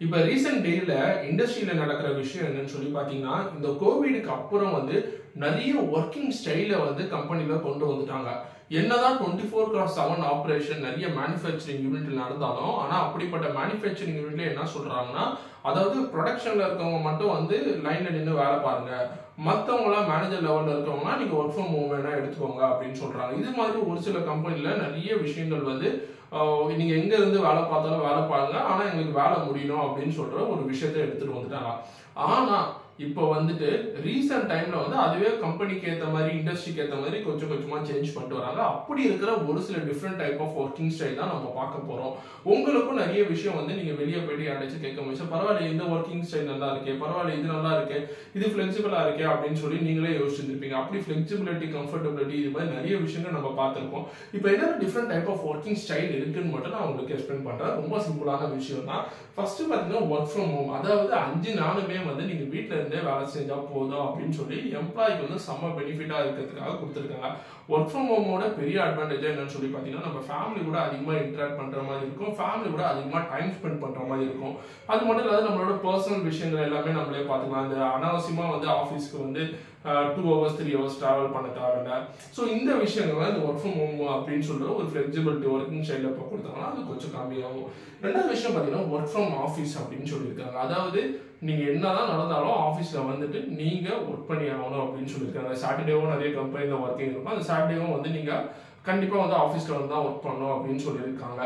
இப்போ ரீசெண்ட் டேல இண்டஸ்ட்ரியில நடக்கிற விஷயம் என்னன்னு சொல்லி பார்த்தீங்கன்னா இந்த கோவிடுக்கு அப்புறம் வந்து நிறைய ஒர்க்கிங் ஸ்டைலை வந்து கம்பெனில கொண்டு வந்துட்டாங்க என்னதான் twenty four cross seven operation நிறைய மேனுஃபேக்சரிங் யூனிட்ல நடந்தாலும் ஆனா அப்படிப்பட்ட மேனுஃபேக்சரிங் யூனிட்ல என்ன சொல்றாங்கன்னா அதாவது ப்ரொடக்ஷன்ல இருக்கவங்க மட்டும் வந்து லைன்ல நின்று வேலை பாருங்க மற்றவங்களாம் மேனேஜர் லெவலில் இருக்கவங்கன்னா நீங்கள் ஒர்க் ஃப்ரம் ஹோம் வேணா எடுத்துக்கோங்க அப்படின்னு சொல்கிறாங்க இது மாதிரி ஒரு சில கம்பெனியில் நிறைய விஷயங்கள் வந்து ஆஹ் நீங்க எங்க இருந்து வேலை பார்த்தாலும் வேலை பாருங்க ஆனா எங்களுக்கு வேலை முடியணும் அப்படின்னு சொல்ற ஒரு விஷயத்த எடுத்துட்டு வந்துட்டாங்க ஆனா இப்போ வந்துட்டு ரீசெண்ட் டைம்ல வந்து அதுவே கம்பெனிக்கு ஏத்த மாதிரி இண்டஸ்ட்ரிக்கு ஏத்த மாதிரி கொஞ்சம் கொஞ்சமா சேஞ்ச் பண்ணிட்டு வராங்க அப்படி இருக்கிற ஒரு சில different type of working style தான் நம்ம பார்க்க போறோம் உங்களுக்கும் நிறைய விஷயம் வந்து நீங்க வெளியே போயிட்டு யாராச்சும் கேட்க முடியும் பரவாயில்ல இந்த ஒர்க்கிங் ஸ்டைல் நல்லா இருக்கே பரவாயில்ல இது நல்லா இருக்கு இது ஃபிளெக்சிபிளா இருக்கே அப்படின்னு சொல்லி நீங்களே யோசிச்சிருப்பீங்க அப்படி ஃபிளெக்சிபிலிட்டி கம்ஃபர்டபிலிட்டி இது மாதிரி நிறைய விஷயங்கள் நம்ம பார்த்திருக்கோம் இப்போ என்னென்ன different type of working style இருக்குன்னு மட்டும் நான் உங்களுக்கு எக்ஸ்பிளைன் பண்றேன் ரொம்ப சிம்பிளான விஷயம் தான் ஃபர்ஸ்ட் பார்த்தீங்கன்னா ஒர்க் ஃப்ரம் ஹோம் அதாவது அஞ்சு நாளுமே வந்து நீங்க வீட்ல இருந்தே வேலை செஞ்சா போதும் அப்படின்னு சொல்லி எம்ப்ளாய்க்கு வந்து செம்ம பெனிஃபிட்டா இருக்கிறதுக்காக கொடுத்துருக்காங்க ஒர்க் ஃப்ரம் ஹோமோட பெரிய அட்வான்டேஜ் என்னன்னு சொல்லி பார்த்தீங்கன்னா நம்ம ஃபேமிலி கூட அதிகமாக இன்டராக்ட் பண்ற மாதிரி இருக்கும் ஃபேமிலி கூட அதிகமாக டைம் ஸ்பெண்ட் பண்ற மாதிரி இருக்கும் அது மட்டும் இல்லாத நம்மளோட பர்சனல் விஷயங்கள் எல்லாமே நம்மளே பார்த்துக்கலாம் இந்த அனாவசியமா வந்து ஆஃபீஸ்க்கு வந்து two hours three hours travel பண்ண தேவையில்ல ஸோ இந்த விஷயங்கள் இந்த ஒர்க் ஃப்ரம் ஹோம் அப்படின்னு சொல்ற ஒரு ஃபிளெக்சிபிலிட்டி ஒர்க்கிங் ஸ்டைலில் இப்போ கொடுத்தாங்கன்னா அது கொஞ்சம் கம்மியாகும் ரெண்டாவது விஷயம் பார்த்தீங்கன்னா ஒர்க் ஃப்ரம் ஆஃபீஸ் அப்படின்னு சொல்லியிருக்காங்க அதாவது நீங்கள் என்னதான் நடந்தாலும் ஆஃபீஸில் வந்துட்டு நீங்கள் ஒர்க் பண்ணி ஆகணும் அப்படின்னு சொல்லியிருக்காங்க சாட்டர்டேவும் நிறைய கம்பெனியில் ஒர்க்கிங் இருக்கும் அந்த சாட்டர்டேவும் வந்து நீங்கள் கண்டிப்பாக வந்து ஆஃபீஸில் வந்து தான் ஒர்க் பண்ணணும் அப்படின்னு சொல்லியிருக்காங்க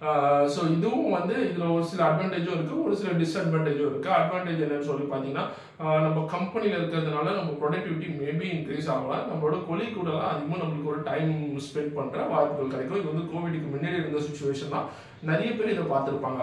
ஸோ இதுவும் வந்து இதில் ஒரு சில அட்வான்டேஜும் இருக்குது ஒரு சில டிஸ்அட்வான்டேஜும் இருக்குது அட்வான்டேஜ் என்னன்னு சொல்லி பார்த்தீங்கன்னா ஆஹ் நம்ம கம்பெனியில் இருக்கிறதுனால நம்ம ப்ரொடக்டிவிட்டி மேபி இன்க்ரீஸ் ஆகலாம் நம்மளோட கொலி கூடலாம் அதிகமாக நம்மளுக்கு ஒரு டைம் ஸ்பெண்ட் பண்ணுற வாய்ப்புகள் கிடைக்கும் இது வந்து கோவிடுக்கு முன்னாடி இருந்த சுச்சுவேஷன் தான் நிறைய பேர் இதை பார்த்துருப்பாங்க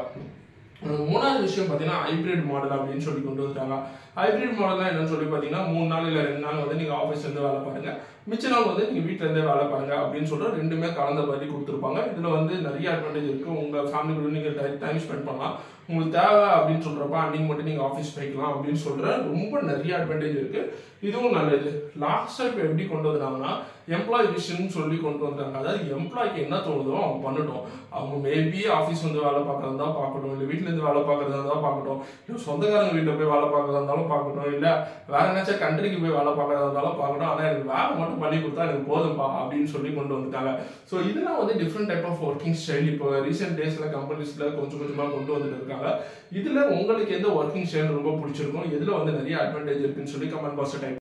மூணாவது விஷயம் பார்த்தீங்கன்னா ஹைபிரிட் மாடல் அப்படின்னு சொல்லி கொண்டு வந்துட்டாங்க ஹைபிரிட் மாடல்னா என்னன்னு சொல்லி பார்த்தீங்கன்னா மூணு நாள் இல்லை ரெண்டு நாள் வந்து நீங்கள் ஆஃபீஸ்ல இருந்து வேலை பாருங்க மிச்ச நாள் வந்து நீங்கள் வீட்டில இருந்தே வேலை பாருங்க அப்படின்னு சொல்ற ரெண்டுமே கலந்த மாதிரி கொடுத்துருப்பாங்க இதில் வந்து நிறைய அட்வான்டேஜ் இருக்கு உங்க ஃபேமிலி கூட நீங்கள் டைம் ஸ்பெண்ட் பண்ணலாம் உங்களுக்கு தேவை அப்படின்னு சொல்றப்ப அன்னைக்கு மட்டும் நீங்கள் ஆஃபீஸ் போய்க்கலாம் அப்படின்னு சொல்ற ரொம்ப நிறைய அட்வான்டேஜ் இருக்கு இதுவும் நல்லது லாஸ்ட்டாக இப்போ எப்படி கொண்டு வந்தாங்கன்னா எம்ப்ளாய் விஷன் சொல்லி கொண்டு வந்தாங்க அதாவது எம்ப்ளாய்க்கு என்ன தோணுதோ அவங்க பண்ணட்டும் அவங்க மேபி ஆஃபீஸ் வந்து வேலை பார்க்கறதா தான் பார்க்கட்டும் இல்லை வீட்டில இருந்து வேலை பார்க்கறதா தான் பார்க்கட்டும் இல்லை சொந்தக்காரங்க வீட்டில் போய் வேலை பார்க்கறதா இருந்தாலும் பார்க்கட்டும் இல்லை வேற ஏதாச்சும் கண்ட்ரிக்கு போய் வேலை பார்க்கறதா இருந்தாலும் பார்க்கட்டும் ஆனால் எனக்கு வேலை மட்டும் பண்ணி கொடுத்தா எனக்கு போதும்பா அப்படின்னு சொல்லி கொண்டு வந்துட்டாங்க ஸோ இதெல்லாம் வந்து different type of working style இப்போ ரீசெண்ட் டேஸ்ல கம்பெனிஸ்ல கொஞ்சம் கொஞ்சமாக கொண்டு வந்துட்டு இருக்காங்க இதுல உங்களுக்கு எந்த ஒர்க்கிங் ஸ்டைல் ரொம்ப பிடிச்சிருக்கும் எதுல வந்து நிறைய அட்வான்டேஜ் இருக்குன்னு சொல்லி கமெண்ட் பாக்ஸ் டைப்